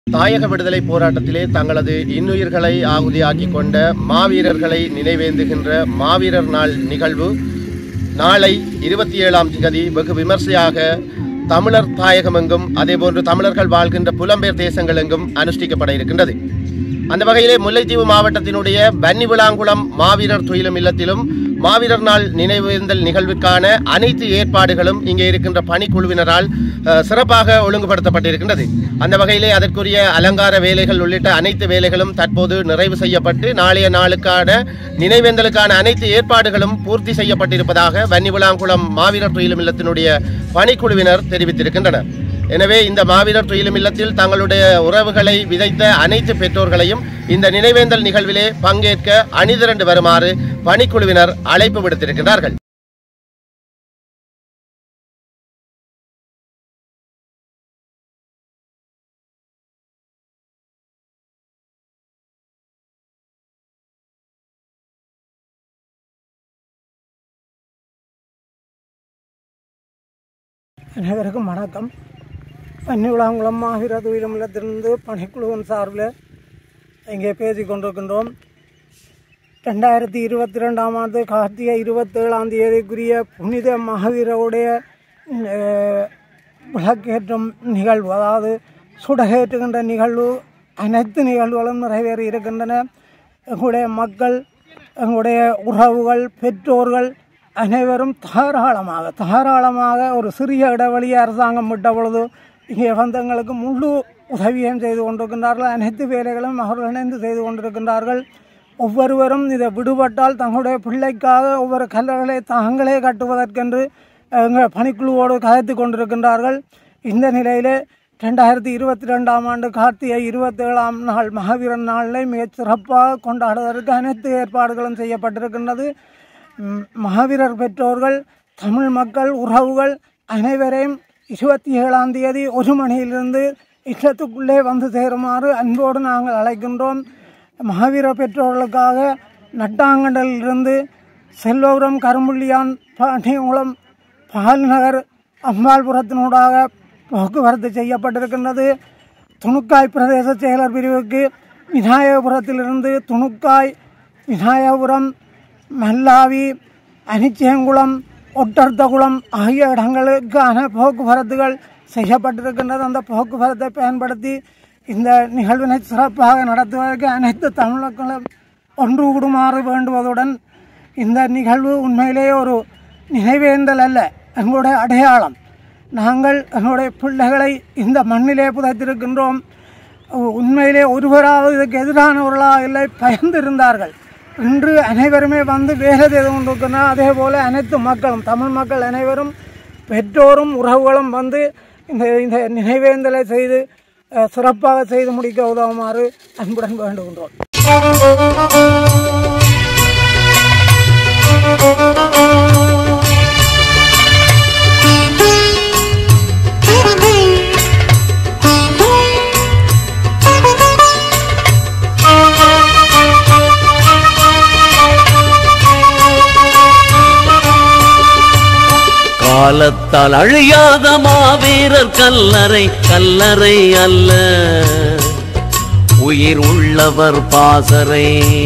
தாயக விடுதலை போராட்டத்திலே தங்களது இன்னுயிர்களை ஆகுதியாக்கி கொண்ட மாவீரர்களை நினைவேந்துகின்ற மாவீரர் நாள் நிகழ்வு நாளை இருபத்தி ஏழாம் திகதி வெகு விமர்சையாக தமிழர் தாயகமெங்கும் அதேபோன்று தமிழர்கள் வாழ்கின்ற புலம்பெயர் தேசங்களெங்கும் அனுஷ்டிக்கப்பட இருக்கின்றது அந்த வகையிலே முல்லைத்தீவு மாவட்டத்தினுடைய பன்னி விளாங்குளம் மாவீரர் துயிலும் இல்லத்திலும் மாவீரர் நாள் நினைவேந்தல் நிகழ்வுக்கான அனைத்து ஏற்பாடுகளும் இங்கே இருக்கின்ற பணிக்குழுவினரால் அஹ், சிறப்பாக ஒழுங்குபடுத்தப்பட்டிருக்கின்றது அந்த வகையிலே அதற்குரிய அலங்கார வேலைகள் உள்ளிட்ட அனைத்து வேலைகளும் தற்போது நிறைவு செய்யப்பட்டு நாளைய நாளுக்கான நினைவேந்தலுக்கான அனைத்து ஏற்பாடுகளும் பூர்த்தி செய்யப்பட்டிருப்பதாக வன்னி விளாங்குளம் மாவீரர் துயிலும் இல்லத்தினுடைய பணிக்குழுவினர் தெரிவித்திருக்கின்றனர் எனவே இந்த மாவீரர் துயிலும் இல்லத்தில் தங்களுடைய உறவுகளை விதைத்த அனைத்து பெற்றோர்களையும் இந்த நினைவேந்தல் நிகழ்விலே பங்கேற்க அணிதிரண்டு வருமாறு பணிக்குழுவினர் அழைப்பு விடுத்திருக்கிறார்கள் அனைவருக்கும் வணக்கம் பன்னிவிளாங்குளம் மாவீர துயிலமில்லத்திலிருந்து பணிக்குழுவின் சார்பில் இங்கே பேசிக் கொண்டிருக்கின்றோம் ரெண்டாயிரத்தி இருபத்தி ரெண்டாம் ஆண்டு கார்த்திகை இருபத்தேழாம் தேதிக்குரிய புனித மகாவீரருடைய அஹ், விளக்கேற்றும் நிகழ்வு அதாவது சுடகேற்றுகின்ற நிகழ்வு அனைத்து நிகழ்வுகளும் நிறைவேறி இருக்கின்றன எங்களுடைய மக்கள் எங்களுடைய உறவுகள் பெற்றோர்கள் அனைவரும் தாராளமாக தாராளமாக ஒரு சிறிய இடைவெளியை அரசாங்கம் விட்ட பொழுது இங்கே வந்தவங்களுக்கு முழு உதவியும் செய்து கொண்டிருக்கின்றார்கள் அனைத்து வேலைகளும் அவர்கள் இணைந்து செய்து கொண்டிருக்கின்றார்கள் ஒவ்வொருவரும் இதை விடுபட்டால் தங்களுடைய பிள்ளைக்காக ஒவ்வொரு கல்லறைகளை தாங்களே கட்டுவதற்கென்று எங்கள் பணிக்குழுவோடு கதைத்து கொண்டிருக்கின்றார்கள் இந்த நிலையிலே ரெண்டாயிரத்தி இருபத்தி ரெண்டாம் ஆண்டு கார்த்திகை இருபத்தேழாம் நாள் மகாவீரன் நாளில் மிகச் சிறப்பாக கொண்டாடுவதற்கு அனைத்து ஏற்பாடுகளும் செய்யப்பட்டிருக்கின்றது ம், மகாவீரர் பெற்றோர்கள் தமிழ் மக்கள் உறவுகள் அனைவரையும் இருபத்தி ஏழாம் தேதி ஒரு மணியிலிருந்து இல்லத்துக்குள்ளே வந்து சேருமாறு அன்போடு நாங்கள் அழைக்கின்றோம் மகாவீர பெற்றோர்களுக்காக நட்டாங்கண்டலிலிருந்து செல்வபுரம் கரும்புள்ளியான் பாண்டியங்குளம் பால்நகர் அம்பாள்புரத்தினூடாக போக்குவரத்து செய்யப்பட்டிருக்கின்றது துணுக்காய் பிரதேச செயலர் பிரிவுக்கு விநாயகபுரத்திலிருந்து துணுக்காய் விநாயகபுரம் மல்லாவி அனிச்சயங்குளம் ஒட்டர்த்தகுளம் ஆகிய இடங்களுக்கான போக்குவரத்துகள் செய்யப்பட்டிருக்கின்றது அந்த போக்குவரத்தை பயன்படுத்தி இந்த நிகழ்வினை சிறப்பாக நடத்துவதற்கு அனைத்து தமிழர்களும் ஒன்று கூடுமாறு வேண்டுவதுடன் இந்த நிகழ்வு உண்மையிலேயே ஒரு நினைவேந்தல் அல்ல எங்களுடைய அடையாளம் நாங்கள் எங்களுடைய பிள்ளைகளை இந்த மண்ணிலே புதைத்திருக்கின்றோம் உ- உண்மையிலே ஒருவராவது இதுக்கு எதிரானவர்களாக இல்லை பயந்திருந்தார்கள் இன்று அனைவருமே வந்து வேலை செய்து கொண்டிருக்கிறார் அதே போல அனைத்து மக்களும் தமிழ் மக்கள் அனைவரும் பெற்றோரும் உறவுகளும் வந்து இந்த இந்த நினைவேந்தலை செய்து அஹ், சிறப்பாக செய்து முடிக்க உதவுமாறு அன்புடன் வேண்டுகின்றோம் காலத்தால் அழியாத மாவீரர் கல்லறை கல்லறை அல்ல உயிர் உள்ளவர் பாசறை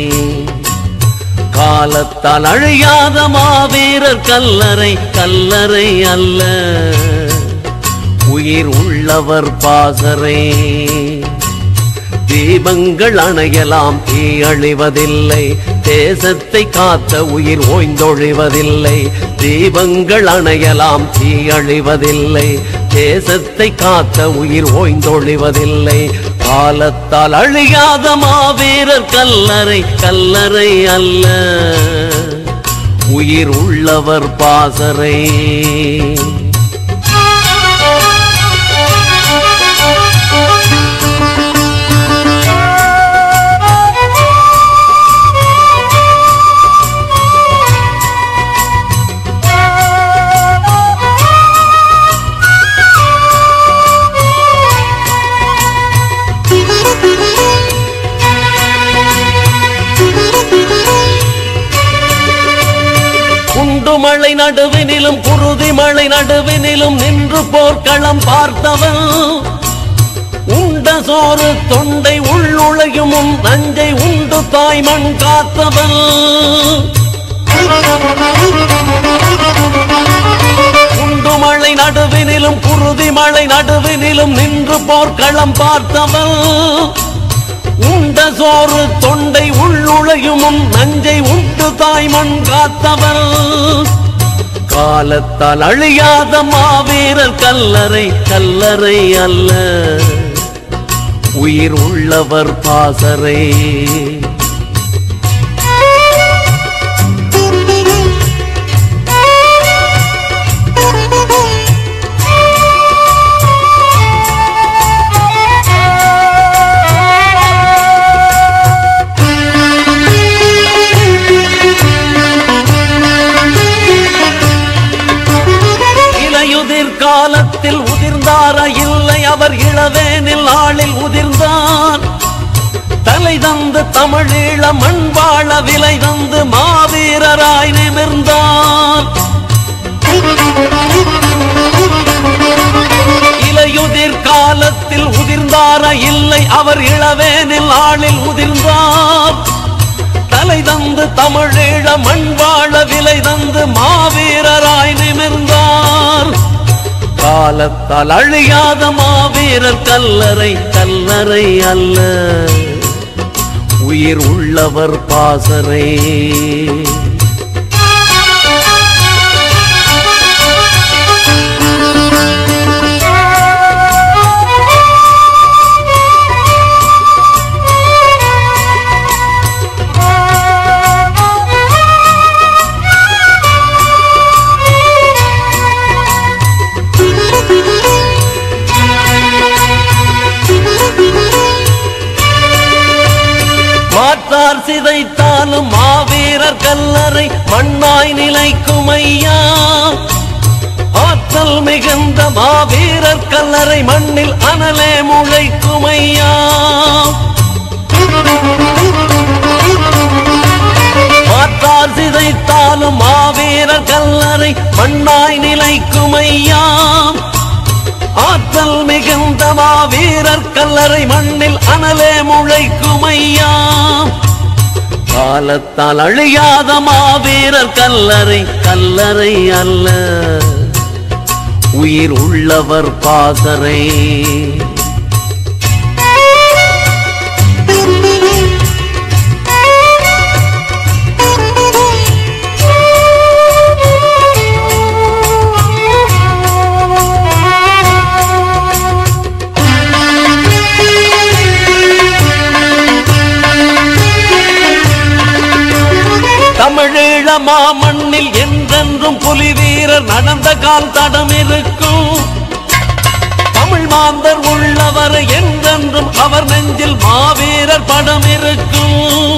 காலத்தால் அழியாத மாவீரர் கல்லறை கல்லறை அல்ல உயிர் உள்ளவர் பாசறை தீபங்கள் அணையலாம் தீ அழிவதில்லை தேசத்தை காத்த உயிர் ஓய்ந்தொழிவதில்லை தீபங்கள் அணையலாம் தீ அழிவதில்லை தேசத்தை காத்த உயிர் ஓய்ந்தொழிவதில்லை காலத்தால் அழியாத மாவீரர் கல்லறை கல்லறை அல்ல உயிர் உள்ளவர் பாசறை குண்டுமலை நடுவினிலும் குருதி மலை நடுவினிலும் நின்று போர்க்களம் பார்த்தவன் உண்ட உண்ட சோறு தொண்டை உள்ளுழையும் உன் நஞ்சை உண்டு தாய் மண் காத்தவன் உண்டு மழை நடுவினிலும் குருதி மழை நடுவினிலும் நின்று போர்க்களம் பார்த்தவன் உண்ட சோறு தொண்டை உள்ளுழையும் உன் நஞ்சை உண்டு தாய் மண் காத்தவன் காலத்தால் அழியாத மாவீரர் கல்லறை கல்லறை அல்ல உயிர் உள்ளவர் பாசறை இலையுதிர் காலத்தில் உதிர்ந்தார இல்லை அவர் இளவேனில் நாளில் உதிர்ந்தான் தலை தந்து தமிழீழ மண் வாழ விலை தந்து மாவீரராய் நிமிர்ந்தான் இலையுதிர் காலத்தில் உதிர்ந்தார இல்லை அவர் இளவேனில் நாளில் உதிர்ந்தார் தலை தந்து தமிழீழ மண் வாழ விலை தந்து மாவீரராய் நிமிர்ந்தார் காலத்தால் அழியாத மாவீரர் கல்லறை கல்லறை அல்ல உயிர் உள்ளவர் பாசறை மாற்றார் சிதைத்தாலும் மாவீரர் கல்லறை மண்ணாய் நிலைக்கும் ஐயா ஆற்றல் மிகுந்த மாவீரர் கல்லறை மண்ணில் அனலே முளைக்கும் ஐயா மாற்றார் சிதைத்தாலும் மாவீரர் கல்லறை மண்ணாய் நிலைக்கும் ஐயா ஆற்றல் மிகுந்த மாவீரர் கல்லறை மண்ணில் அனலே முளைக்கும் ஐயா காலத்தால் அழியாத மாவீரர் கல்லறை கல்லறை அல்ல உயிர் உள்ளவர் பாசறை தமிழீழ மாமண்ணில் என்றென்றும் புலி வீரர் நடந்த கால் தடம் இருக்கும் தமிழ் மாந்தர் உள்ளவர் என்றென்றும் அவர் நெஞ்சில் மாவீரர் படம் இருக்கும்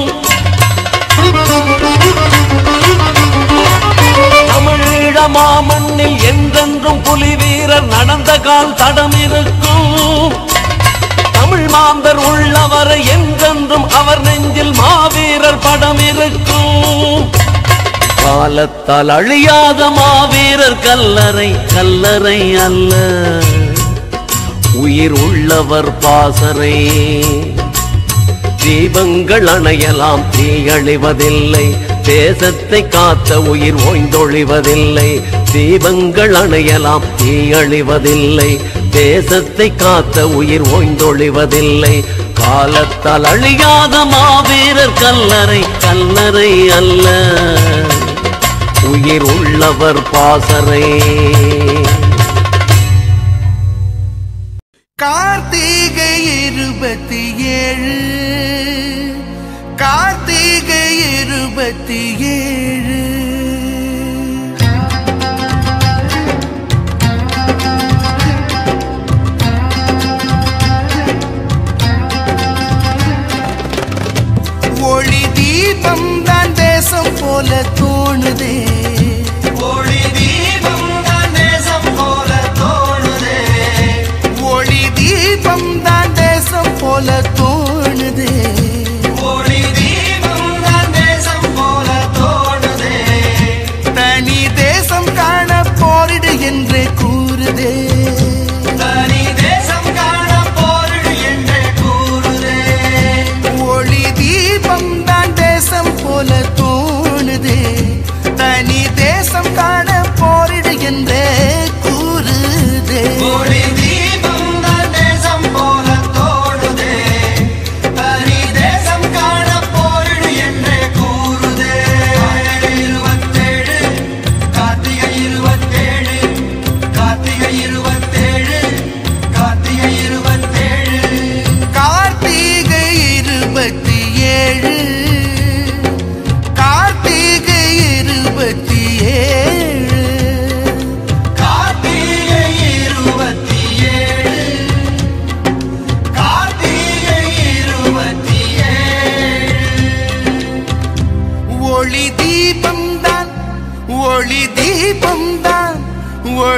தமிழீழ மாமண்ணில் என்றென்றும் புலி வீரர் நடந்த கால் தடம் இருக்கும் தமிழ் மாந்தர் உள்ளவர் என்றென்றும் அவர் நெஞ்சில் மாவீரர் படம் இருக்கும் காலத்தால் அழியாத மாவீரர் கல்லறை கல்லறை அல்ல உயிர் உள்ளவர் பாசறை தீபங்கள் அணையலாம் தீயழிவதில்லை தேசத்தை காத்த உயிர் ஓய்ந்தொழிவதில்லை தீபங்கள் அணையலாம் தீயழிவதில்லை தேசத்தை காத்த உயிர் ஓய்ந்தொழிவதில்லை காலத்தால் அழியாத மாவீரர் கல்லறை கல்லறை அல்ல உயிர் உள்ளவர் பாசறை கார்த்திகை இருபத்தி ஏழு கார்த்திகை இருபத்தி ஏழு ஒளி தீபம் தான் தேசம் போல தோணுதே ஒளி தீபம் தான் தேசம் போல தோணுதே ஒளி தீபம் தான் தேசம் போல தோணுதே ஒளி தீபம் தான் தேசம் போல தோணுதே தனி தேசம் காண போரிடு என்றே கூறுதே தனி தேசம் காண போரிடு என்று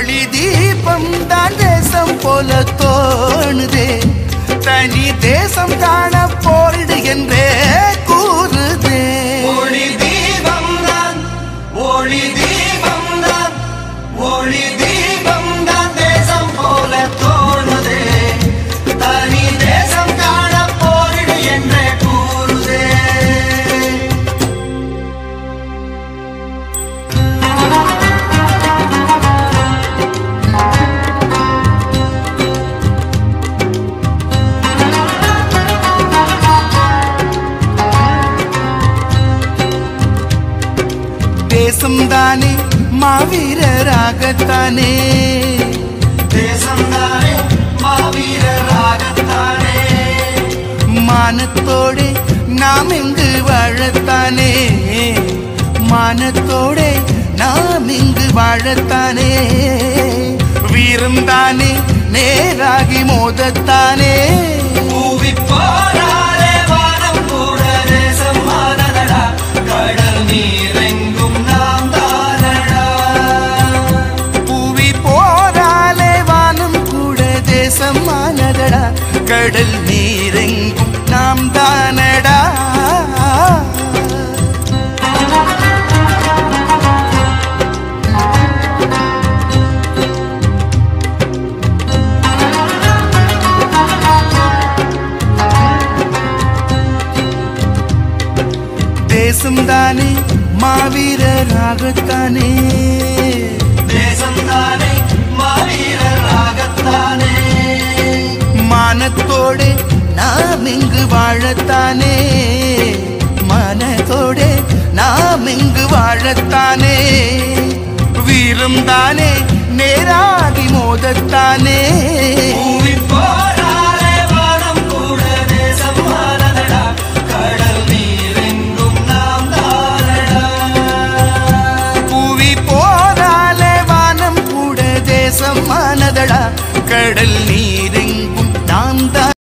ஒளி தீபம் தான் தேசம் போல தோணுதே தனி தேசம் காண போரிடு என்றே கூறுதே ஒளி தீபம் தான் ஒளி தீபம் தான் ஒளி தீபம் தான் தேசம் போல தோணுதே தனி தேசம் காண போரிடு என்றே கூறுதே தேசம்தானே மாவீரராகத்தானே தேசம்தானே மாவீரராகத்தானே மானத்தோடு நாம் இங்கு வாழத்தானே மானத்தோடு நாம் இங்கு வாழத்தானே வீரம் தானே நேராகி மோதத்தானே பூவி போராடே வானம் கூட தேசம் மாறதடா கடல் நீரெங்கும் நாம் தானடா பூவி போராலே வானம் கூட தேசம் மானதடா கடல் நீரெங்கும் நாம் தானடா தேசம்தானே மாவீரராகத்தானே தேசம்தானே மாவீரராகத்தானே மானத்தோடு நாம் இங்கு வாழத்தானே மனத்தோடு நாம் இங்கு வாழத்தானே வீரம் தானே நேராகி மோதத்தானே போராலே வானம் கூட தேசம் மாறதடா கடல் நீரெங்கும் நாம் தானடா புவி போராலே வானம் கூட தேசம் மானதடா கடல் நீரெங்கும் நாம் தான்